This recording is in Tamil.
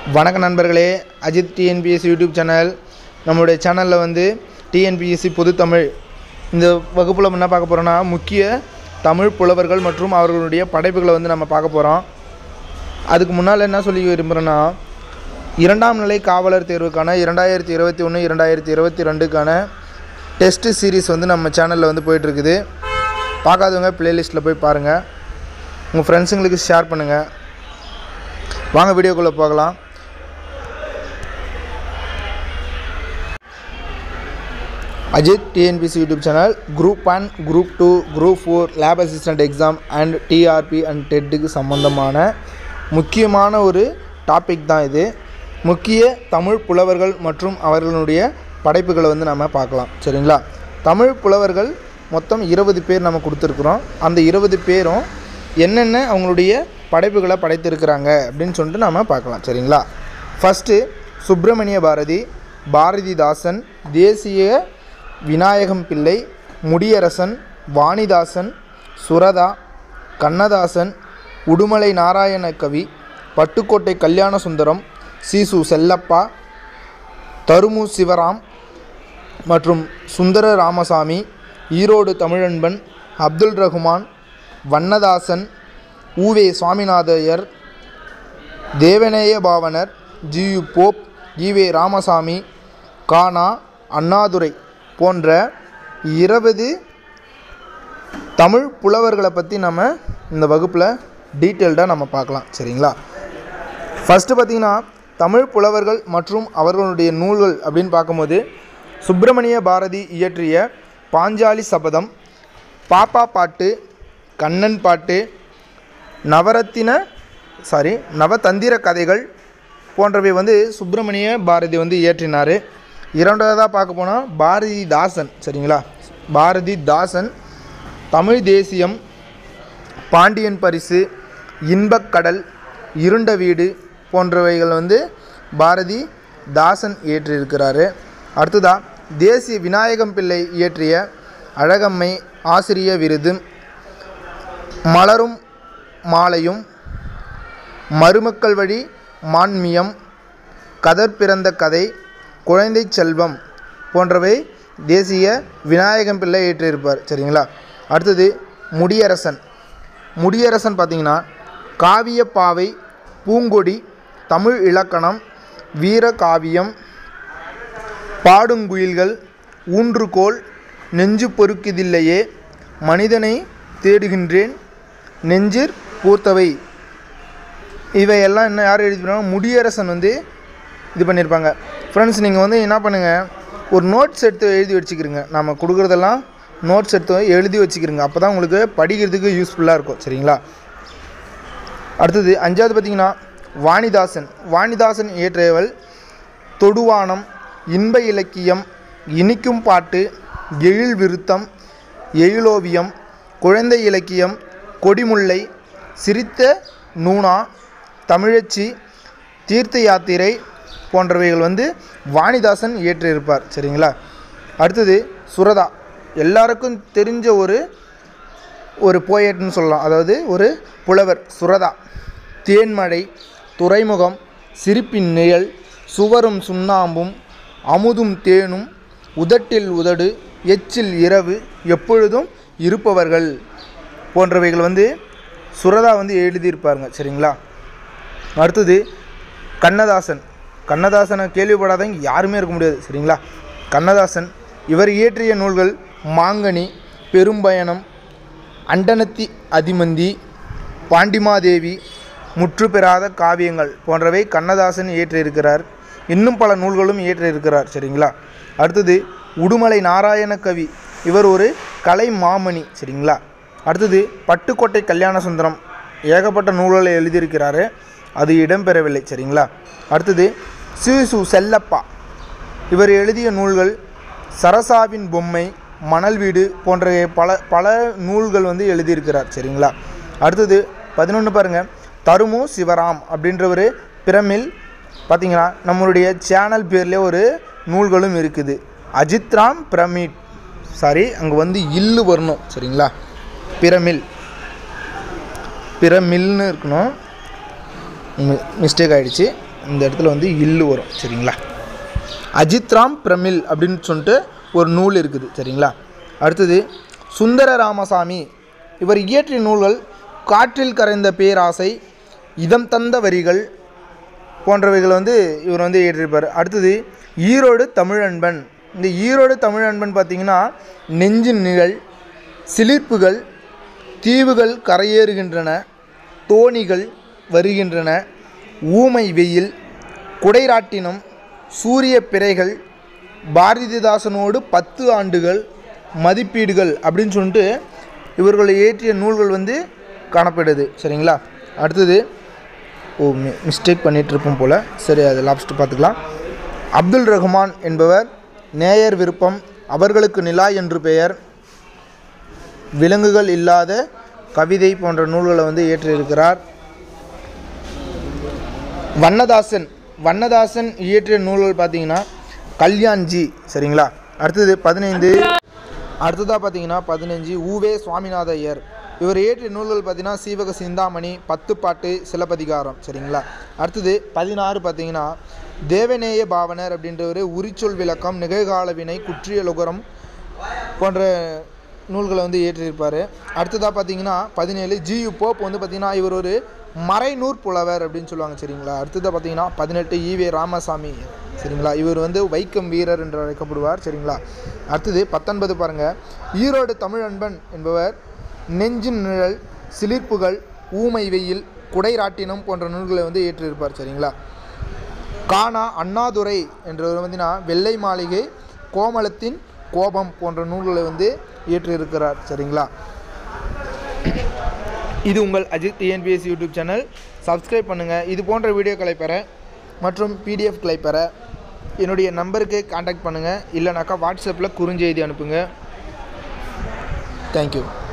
வணக்க நண்பர்களே அஜித் டிஎன்பிஎஸ்சி யூடியூப் சேனல் நம்மளுடைய சேனலில் வந்து டிஎன்பிஎஸ்சி பொதுத்தமிழ் இந்த வகுப்பில் என்ன பார்க்க போகிறோன்னா முக்கிய தமிழ் புலவர்கள் மற்றும் அவர்களுடைய படைப்புகளை வந்து நம்ம பார்க்க போகிறோம் அதுக்கு முன்னால் என்ன சொல்லி விரும்புகிறேன்னா இரண்டாம் நிலை காவலர் தேர்வுக்கான இரண்டாயிரத்தி இருபத்தி ஒன்று இரண்டாயிரத்தி இருபத்தி ரெண்டுக்கான டெஸ்ட் சீரிஸ் வந்து நம்ம சேனலில் வந்து போயிட்டுருக்குது பார்க்காதவங்க ப்ளேலிஸ்ட்டில் போய் பாருங்கள் உங்கள் ஃப்ரெண்ட்ஸுங்களுக்கு ஷேர் பண்ணுங்கள் வாங்க வீடியோக்குள்ளே போகலாம் Ajith TNPC YouTube channel group one group two group four lab assistant exam and TRB and டெட்டுக்கு சம்மந்தமான முக்கியமான ஒரு டாபிக் தான் இது முக்கிய தமிழ் புலவர்கள் மற்றும் அவர்களுடைய படைப்புகளை வந்து நம்ம பார்க்கலாம் சரிங்களா தமிழ் புலவர்கள் மொத்தம் இருபது பேர் நம்ம கொடுத்துருக்குறோம் அந்த இருபது பேரும் என்னென்ன அவங்களுடைய படைப்புகளை படைத்திருக்கிறாங்க அப்படின்னு சொல்லிட்டு நம்ம பார்க்கலாம் சரிங்களா ஃபஸ்ட்டு சுப்பிரமணிய பாரதி பாரதிதாசன் தேசிய விநாயகம் பிள்ளை முடியரசன் வாணிதாசன் சுரதா கண்ணதாசன் உடுமலை நாராயண கவி பட்டுக்கோட்டை கல்யாண சுந்தரம் சீசு செல்லப்பா தருமு சிவராம் மற்றும் சுந்தர ராமசாமி ஈரோடு தமிழன்பன் அப்துல் ரகுமான் வண்ணதாசன் ஊவே சுவாமிநாதையர் தேவநேய பாவனர் ஜியு போப் ஈவே ராமசாமி கானா அண்ணாதுரை போன்ற இருபது தமிழ் புலவர்களை பற்றி நம்ம இந்த வகுப்பில் டீட்டெயில்டாக நம்ம பார்க்கலாம் சரிங்களா ஃபஸ்ட்டு பார்த்திங்கன்னா தமிழ் புலவர்கள் மற்றும் அவர்களுடைய நூல்கள் அப்படின்னு பார்க்கும்போது சுப்பிரமணிய பாரதி இயற்றிய பாஞ்சாலி சபதம் பாப்பா பாட்டு கண்ணன் பாட்டு நவரத்தின சாரி நவதந்திர கதைகள் போன்றவை வந்து சுப்பிரமணிய பாரதி வந்து இயற்றினார் இரண்டாவதாக பார்க்க போனால் பாரதிதாசன் சரிங்களா பாரதிதாசன் தமிழ் தேசியம் பாண்டியன் பரிசு இன்பக்கடல் இருண்ட வீடு போன்றவைகள் வந்து பாரதி தாசன் இயற்றியிருக்கிறாரு அடுத்ததாக தேசிய விநாயகம் பிள்ளை இயற்றிய அழகம்மை ஆசிரிய விருது மலரும் மாலையும் மருமக்கள் வழி மான்மியம் கதர் பிறந்த கதை குழந்தை செல்வம் போன்றவை தேசிய விநாயகம் பிள்ளை ஏற்றிருப்பார் சரிங்களா அடுத்தது முடியரசன் முடியரசன் பார்த்திங்கன்னா காவிய பாவை பூங்கொடி தமிழ் இலக்கணம் வீர காவியம் பாடுங்குயில்கள் ஊன்றுகோல் நெஞ்சு பொறுக்குதில்லையே மனிதனை தேடுகின்றேன் நெஞ்சிற் பூர்த்தவை இவையெல்லாம் என்ன யார் எழுதிருப்பாங்க முடியரசன் வந்து இது பண்ணியிருப்பாங்க ஃப்ரெண்ட்ஸ் நீங்கள் வந்து என்ன பண்ணுங்கள் ஒரு நோட்ஸ் எடுத்து எழுதி வச்சுக்கிறீங்க நம்ம கொடுக்குறதெல்லாம் நோட்ஸ் எடுத்து எழுதி வச்சுக்கிறீங்க அப்போ தான் உங்களுக்கு படிக்கிறதுக்கு யூஸ்ஃபுல்லாக இருக்கும் சரிங்களா அடுத்தது அஞ்சாவது பார்த்திங்கன்னா வாணிதாசன் வாணிதாசன் இயற்றியவள் தொடுவானம் இன்ப இலக்கியம் இனிக்கும் பாட்டு எழில் விருத்தம் எழிலோவியம் குழந்தை இலக்கியம் கொடிமுல்லை சிரித்த நூனா தமிழச்சி தீர்த்த யாத்திரை போன்றவைகள் வந்து வாணிதாசன் இயற்றியிருப்பார் சரிங்களா அடுத்தது சுரதா எல்லாருக்கும் தெரிஞ்ச ஒரு ஒரு போயட்னு சொல்லலாம் அதாவது ஒரு புலவர் சுரதா தேன்மழை துறைமுகம் சிரிப்பின் நிழல் சுவரும் சுண்ணாம்பும் அமுதும் தேனும் உதட்டில் உதடு எச்சில் இரவு எப்பொழுதும் இருப்பவர்கள் போன்றவைகள் வந்து சுரதா வந்து எழுதியிருப்பாருங்க சரிங்களா அடுத்தது கண்ணதாசன் கண்ணதாசனை கேள்விப்படாதவங்க யாருமே இருக்க முடியாது சரிங்களா கண்ணதாசன் இவர் இயற்றிய நூல்கள் மாங்கனி பெரும்பயணம் அண்டனத்தி அதிமந்தி பாண்டிமாதேவி முற்று பெறாத காவியங்கள் போன்றவை கண்ணதாசன் இயற்றியிருக்கிறார் இன்னும் பல நூல்களும் இயற்றியிருக்கிறார் சரிங்களா அடுத்தது உடுமலை நாராயண கவி இவர் ஒரு கலை மாமணி சரிங்களா அடுத்தது பட்டுக்கோட்டை கல்யாண சுந்தரம் ஏகப்பட்ட நூல்களை எழுதியிருக்கிறாரு அது இடம்பெறவில்லை சரிங்களா அடுத்தது சிசு செல்லப்பா இவர் எழுதிய நூல்கள் சரசாவின் பொம்மை மணல் வீடு போன்ற பல பல நூல்கள் வந்து எழுதியிருக்கிறார் சரிங்களா அடுத்தது பதினொன்று பாருங்கள் தருமு சிவராம் அப்படின்றவர் பிரமிழ் பார்த்தீங்கன்னா நம்மளுடைய சேனல் பேர்லேயே ஒரு நூல்களும் இருக்குது அஜித்ராம் பிரமிட் சாரி அங்கே வந்து இல்லு வரணும் சரிங்களா பிரமிழ் பிரமில்னு இருக்கணும் மிஸ்டேக் ஆகிடுச்சு இந்த இடத்துல வந்து இல்லு வரும் சரிங்களா அஜித்ராம் பிரமில் அப்படின்னு சொல்லிட்டு ஒரு நூல் இருக்குது சரிங்களா அடுத்தது சுந்தர ராமசாமி இவர் இயற்றிய நூல்கள் காற்றில் கரைந்த பேராசை இதம் தந்த வரிகள் போன்றவைகள் வந்து இவர் வந்து இயற்றியிருப்பார் அடுத்தது ஈரோடு தமிழன்பன் இந்த ஈரோடு தமிழன்பன் பார்த்திங்கன்னா நெஞ்சின் நிழல் சிலிர்ப்புகள் தீவுகள் கரையேறுகின்றன தோணிகள் வருகின்றன ஊமை வெயில் குடைராட்டினம் சூரிய பிறைகள் பாரதிதாசனோடு பத்து ஆண்டுகள் மதிப்பீடுகள் அப்படின்னு சொல்லிட்டு இவர்கள் இயற்றிய நூல்கள் வந்து காணப்படுது சரிங்களா அடுத்தது ஓ மி- மிஸ்டேக் பண்ணிட்டு இருப்போம் போல் சரி அது லாஸ்ட்டு பார்த்துக்கலாம் அப்துல் ரஹ்மான் என்பவர் நேயர் விருப்பம் அவர்களுக்கு நிலா என்று பெயர் விலங்குகள் இல்லாத கவிதை போன்ற நூல்களை வந்து இயற்றியிருக்கிறார் வண்ணதாசன் வண்ணதாசன் இயற்றிய நூல்கள் பார்த்தீங்கன்னா கல்யாண்ஜி சரிங்களா அடுத்தது பதினைந்து அடுத்ததாக பார்த்தீங்கன்னா பதினஞ்சு ஊவே சுவாமிநாத ஐயர் இவர் இயற்றிய நூல்கள் பார்த்தீங்கன்னா சீவக சிந்தாமணி பத்துப்பாட்டு சிலப்பதிகாரம் சரிங்களா அடுத்தது பதினாறு பார்த்தீங்கன்னா தேவநேய பாவனர் அப்படின்றவர் உரிச்சொல் விளக்கம் நிகழ்கால வினை குற்றியலுகரம் போன்ற நூல்களை வந்து இயற்றியிருப்பார் அடுத்ததாக பார்த்தீங்கன்னா பதினேழு ஜியு போப் வந்து பார்த்தீங்கன்னா இவர் ஒரு மறைநூற் புலவர் அப்படின்னு சொல்லுவாங்க சரிங்களா அடுத்ததாக பார்த்தீங்கன்னா பதினெட்டு ஈவே ராமசாமி சரிங்களா இவர் வந்து வைக்கம் வீரர் என்று அழைக்கப்படுவார் சரிங்களா அடுத்தது பத்தொன்பது பாருங்கள் ஈரோடு தமிழன்பன் என்பவர் நெஞ்சின் நிழல் சிலிர்ப்புகள் ஊமை வெயில் குடைராட்டினம் போன்ற நூல்களை வந்து இயற்றியிருப்பார் சரிங்களா கானா அண்ணாதுரை என்றவர் பார்த்தீங்கன்னா வெள்ளை மாளிகை கோமலத்தின் கோபம் போன்ற நூல்களை வந்து இயற்றியிருக்கிறார் சரிங்களா இது உங்கள் Ajith TNPS YouTube channel subscribe பண்ணுங்கள் இது போன்ற வீடியோக்களை பெற மற்றும் பிடிஎஃப்களை பெற என்னுடைய நம்பருக்கு காண்டாக்ட் பண்ணுங்கள் இல்லைனாக்கா வாட்ஸ்அப்பில் குறுஞ்செய்தி அனுப்புங்க தேங்க்யூ